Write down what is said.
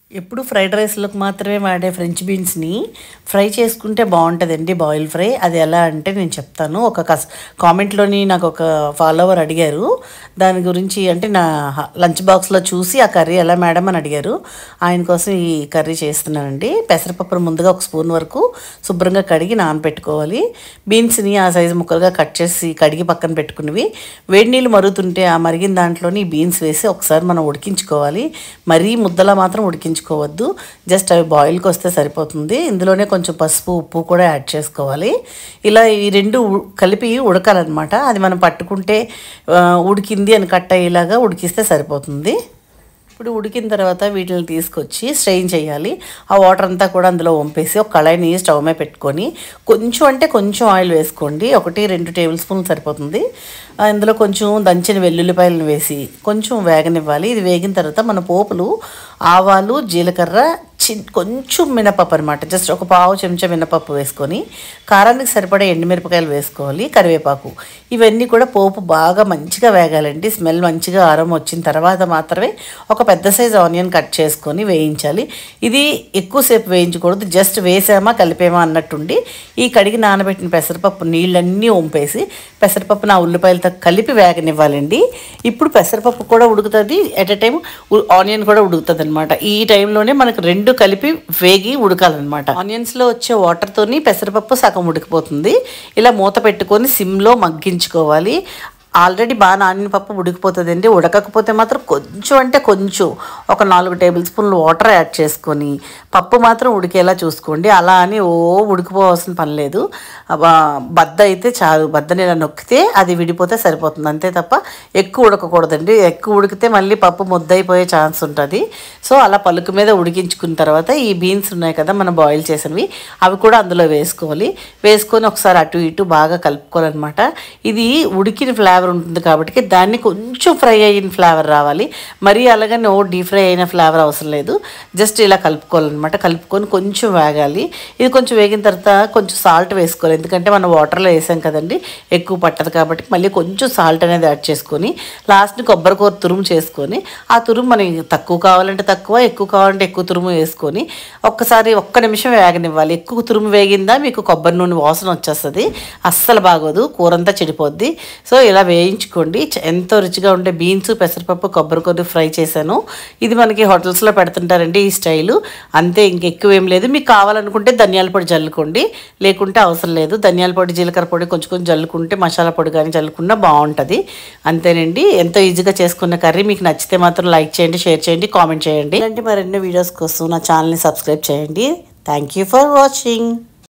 ఎప్పుడు ఫ్రైడ్ రైస్లోకి మాత్రమే వాడే ఫ్రెంచ్ బీన్స్ని ఫ్రై చేసుకుంటే బాగుంటుందండి బాయిల్ ఫ్రై అది ఎలా అంటే నేను చెప్తాను ఒక కస్ కామెంట్లోని నాకు ఒక ఫాలోవర్ అడిగారు దాని గురించి అంటే నా లంచ్ బాక్స్లో చూసి ఆ కర్రీ ఎలా మేడం అని అడిగారు ఆయన కోసం ఈ కర్రీ చేస్తున్నానండి పెసరపప్పును ముందుగా ఒక స్పూన్ వరకు శుభ్రంగా కడిగి నానబెట్టుకోవాలి బీన్స్ని ఆ సైజు ముక్కలుగా కట్ చేసి కడిగి పక్కన పెట్టుకున్నవి వేడి నీళ్ళు మరుగుతుంటే ఆ మరిగిన దాంట్లోని బీన్స్ వేసి ఒకసారి మనం ఉడికించుకోవాలి మరీ ముద్దలా మాత్రం ఉడికించుకోవద్దు జస్ట్ అవి బాయిల్కి వస్తే సరిపోతుంది ఇందులోనే కొంచెం పసుపు ఉప్పు కూడా యాడ్ చేసుకోవాలి ఇలా ఈ రెండు ఉ- కలిపి ఉడకాలన్నమాట అది మనం పట్టుకుంటే ఆ, ఉడికింది అని కట్ అయ్యేలాగా ఉడికిస్తే సరిపోతుంది ఇప్పుడు ఉడికిన తర్వాత వీటిని తీసుకొచ్చి స్ట్రెయిన్ చేయాలి ఆ వాటర్ అంతా కూడా అందులో వంపేసి ఒక కళాయిని స్టవ్ మీద పెట్టుకొని కొంచెం అంటే కొంచెం ఆయిల్ వేసుకోండి ఒకటి రెండు టేబుల్ స్పూన్లు సరిపోతుంది ఆ, ఇందులో కొంచెం దంచిన వెల్లుల్లిపాయలను వేసి కొంచెం వేగనివ్వాలి ఇది వేగిన తర్వాత మన పోపులు ఆవాలు జీలకర్ర చి కొంచెం మినపప్పు అనమాట జస్ట్ ఒక పావు చెంచా మినపప్పు వేసుకొని కారానికి సరిపడే ఎండుమిరపకాయలు వేసుకోవాలి కరివేపాకు ఇవన్నీ కూడా పోపు బాగా మంచిగా వేగాలండి స్మెల్ మంచిగా ఆరం వచ్చిన తర్వాత మాత్రమే ఒక పెద్ద సైజు ఆనియన్ కట్ చేసుకొని వేయించాలి ఇది ఎక్కువసేపు వేయించకూడదు జస్ట్ వేసామా కలిపేమా అన్నట్టుండి ఈ కడిగి నానబెట్టిన పెసరపప్పు నీళ్ళన్నీ వంపేసి పెసరపప్పు నా ఉల్లిపాయలతో కలిపి వేగనివ్వాలండి ఇప్పుడు పెసరపప్పు కూడా ఉడుకుతుంది ఎట్ ఎ టైం ఆనియన్ కూడా ఉడుకుతుంది అనమాట ఈ టైంలోనే మనకు రెండు కలిపి వేగి ఉడకాలన్నమాట ఆనియన్స్లో వచ్చే వాటర్తోని పెసరపప్పు సగం ఉడికిపోతుంది ఇలా మూత పెట్టుకొని సిమ్లో మగ్గించుకోవాలి ఆల్రెడీ బాగా నానిన పప్పు ఉడికిపోతుందండి ఉడకకపోతే మాత్రం కొంచెం అంటే కొంచెం ఒక నాలుగు టేబుల్ స్పూన్లు వాటర్ యాడ్ చేసుకొని పప్పు మాత్రం ఉడికేలా చూసుకోండి అలా అని ఓ ఉడికిపోవాల్సిన పని లేదు అబ్బా, బద్ద అయితే చాలు బద్దని ఇలా నొక్కితే అది విడిపోతే సరిపోతుంది అంతే తప్ప ఎక్కువ ఉడకకూడదండి ఎక్కువ ఉడికితే మళ్ళీ పప్పు ముద్దయిపోయే ఛాన్స్ ఉంటుంది సో అలా పలుకు మీద ఉడికించుకున్న తర్వాత ఈ బీన్స్ ఉన్నాయి కదా మనం బాయిల్ చేసినవి అవి కూడా అందులో వేసుకోవాలి వేసుకొని ఒకసారి అటు ఇటు బాగా కలుపుకోవాలన్నమాట ఇది ఉడికిన ఫ్లేవర్ ఉంటుంది కాబట్టి దాన్ని కొంచెం ఫ్రై అయిన ఫ్లేవర్ రావాలి మరీ అలాగని ఓ డీప్ ఫ్రై అయిన ఫ్లేవర్ అవసరం లేదు జస్ట్ ఇలా కలుపుకోవాలన్నమాట కలుపుకొని కొంచెం వేగాలి ఇది కొంచెం వేగిన తర్వాత కొంచెం సాల్ట్ వేసుకోవాలి ఎందుకంటే మనం వాటర్లో వేసాం కదండి ఎక్కువ పట్టదు కాబట్టి మళ్ళీ కొంచెం సాల్ట్ అనేది యాడ్ చేసుకొని లాస్ట్ని కొబ్బరి కూర తురుము చేసుకొని ఆ తురుము మనకి తక్కువ కావాలంటే తక్కువ ఎక్కువ కావాలంటే ఎక్కువ తురుము వేసుకొని ఒక్కసారి ఒక్క నిమిషం వేగనివ్వాలి ఎక్కువ తురుము వేగిందా మీకు కొబ్బరి నూనె వాసన వచ్చేస్తుంది అస్సలు బాగోదు కూర అంతా చెడిపోద్ది సో ఇలా వేయించుకోండి చ- ఎంతో రుచిగా ఉండే బీన్స్ పెసరపప్పు కొబ్బరి కూర ఫ్రై చేశాను ఇది మనకి హోటల్స్లో పెడుతుంటారండి ఈ స్టైలు అంతే ఇంకెక్కువ ఏం లేదు మీకు కావాలనుకుంటే ధనియాల పొడి జల్లుకోండి లేకుంటే అవసరం లేదు ధనియాల పొడి జీలకర్ర పొడి కొంచెం కొంచెం జల్లుకుంటే మసాలా పొడి కానీ జల్లుకున్నా బాగుంటుంది అంతేనండి ఎంతో ఈజీగా చేసుకున్న కర్రీ మీకు నచ్చితే మాత్రం లైక్ చేయండి షేర్ చేయండి కామెంట్ చేయండి ఇలాంటి మరెన్నో వీడియోస్ కోసం నా ఛానల్ని సబ్స్క్రైబ్ చేయండి థ్యాంక్ యూ ఫర్ వాచింగ్